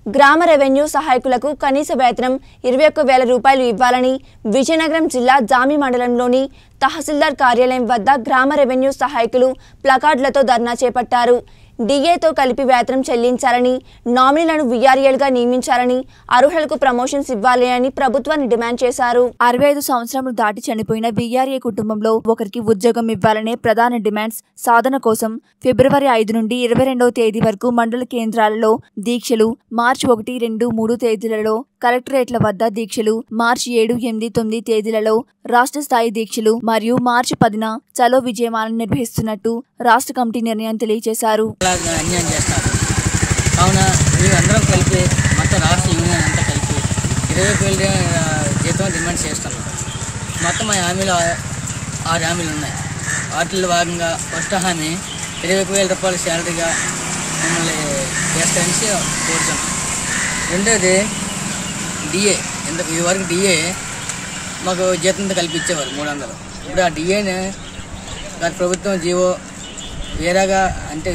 గ్రామ రెవెన్యూ సహాయకులకు కనీస వేతనం ఇరవై ఒక్క వేల రూపాయలు ఇవ్వాలని విజయనగరం జిల్లా జామి మండలంలోని తహసీల్దార్ కార్యాలయం వద్ద గ్రామ రెవెన్యూ సహాయకులు ప్లకార్డులతో ధర్నా చేపట్టారు డిఏతో కలిపి వేతనం చెల్లించాలని నామినీలను వీఆర్ఏలుగా నియమించాలని అర్హులకు ప్రమోషన్స్ ఇవ్వాలి అని ప్రభుత్వాన్ని డిమాండ్ చేశారు అరవై ఐదు సంవత్సరములు దాటి చనిపోయిన వీఆర్ఏ కుటుంబంలో ఒకరికి ఉద్యోగం ఇవ్వాలనే ప్రధాన డిమాండ్స్ సాధన కోసం ఫిబ్రవరి ఐదు నుండి ఇరవై రెండవ తేదీ వరకు మండల కేంద్రాలలో దీక్షలు మార్చి ఒకటి రెండు మూడు తేదీలలో కలెక్టరేట్ల వద్ద దీక్షలు మార్చి ఏడు ఎనిమిది తొమ్మిది తేదీలలో రాష్ట్ర స్థాయి దీక్షలు మరియు మార్చి పదిన చలో విజయమాలను నిర్వహిస్తున్నట్టు రాష్ట్ర కమిటీ నిర్ణయం తెలియజేశారు అలాగా అన్యాయం చేస్తారు కావున మేము అందరం కలిపి మొత్తం రాష్ట్ర యూనియన్ అంతా కలిపి ఇరవై ఒక వేల ఆ, జీతం డిమాండ్ చేస్తున్నాం మొత్తం మా హామీలు ఆ- ఆరు హామీలు ఉన్నాయి వాటిల్లో భాగంగా ఫస్ట్ హామీ ఇరవై ఒక వేల రూపాయల శాలరీగా మిమ్మల్ని చేస్తారని కోరుతున్నాం రెండోది డిఏ ఇంత ఇదివరకు డిఏ మాకు జీతంతో కలిపి ఇచ్చేవారు మూడు వందలు ఇప్పుడు ఆ డిఏని గత ప్రభుత్వం జీవో వేరేగా అంటే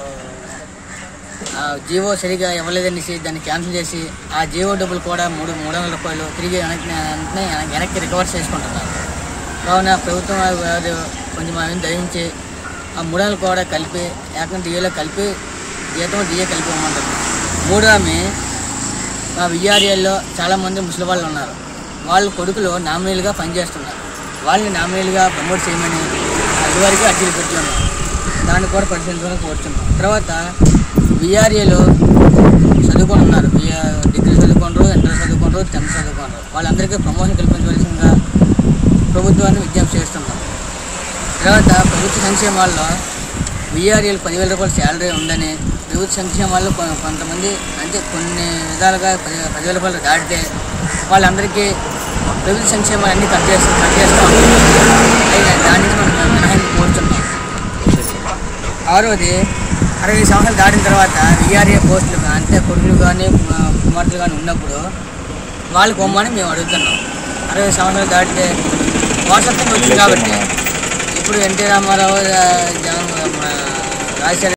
ఆ జీవో సరిగా ఇవ్వలేదనేసి దాన్ని క్యాన్సిల్ చేసి ఆ జీవో డబ్బులు కూడా మూడు మూడు వందల రూపాయలు తిరిగి వెనక్కి వెంటనే వెనక్కి రికవర్ చేసుకుంటున్నారు కావున ప్రభుత్వం వారు వారు కొంచెం ఆమె దయించి ఆ మూడు వందలు కూడా కలిపి ఏకంగా డిఏలో కలిపి జీతం డిఏ కలిపి ఇవ్వమంటారు మూడో ఆమె మా విఆర్ఏల్లో చాలామంది ముసలి వాళ్ళు ఉన్నారు వాళ్ళ కొడుకులు నామినీలుగా పనిచేస్తున్నారు వాళ్ళని నామినీలుగా ప్రమోట్ చేయమని ఇదివరకు అర్జీలు పెట్టి ఉన్నాం దాన్ని కూడా పరిశీలించడానికి కోరుతున్నాం తర్వాత విఆర్ఏలో చదువుకొని ఉన్నారు విఆర్ డిగ్రీ చదువుకుంటారు ఇంటర్ చదువుకుంటారు టెన్త్ చదువుకుంటారు వాళ్ళందరికీ ప్రమోషన్ కల్పించవలసిందిగా ప్రభుత్వాన్ని విజ్ఞప్తి చేస్తున్నాం తర్వాత ప్రభుత్వ సంక్షేమాల్లో విఆర్ఏలు పదివేల రూపాయల శాలరీ ఉందని ప్రభుత్వ సంక్షేమాల్లో కొ- కొంతమంది అంటే కొన్ని విధాలుగా పది పదివేల రూపాయలు దాటితే వాళ్ళందరికీ ప్రభుత్వ సంక్షేమాలు అన్నీ కట్ చేస్తాం కట్ చేస్తాం అయితే దాని నుంచి మనం మినహాయింపు కోరుతున్నాం ఆరోది అరవై సంవత్సరాలు దాటిన తర్వాత విఆర్ఏ పోస్టులు గా- అంటే కొడుకులు కానీ కుమార్తెలు కానీ ఉన్నప్పుడు వాళ్ళకి పొమ్మని మేము అడుగుతున్నాం అరవై సంవత్సరాలు దాటితే వారసత్వం వచ్చింది కాబట్టి ఇప్పుడు ఎన్టీ రామారావు ఆ, జగన్ మన రాజశేఖర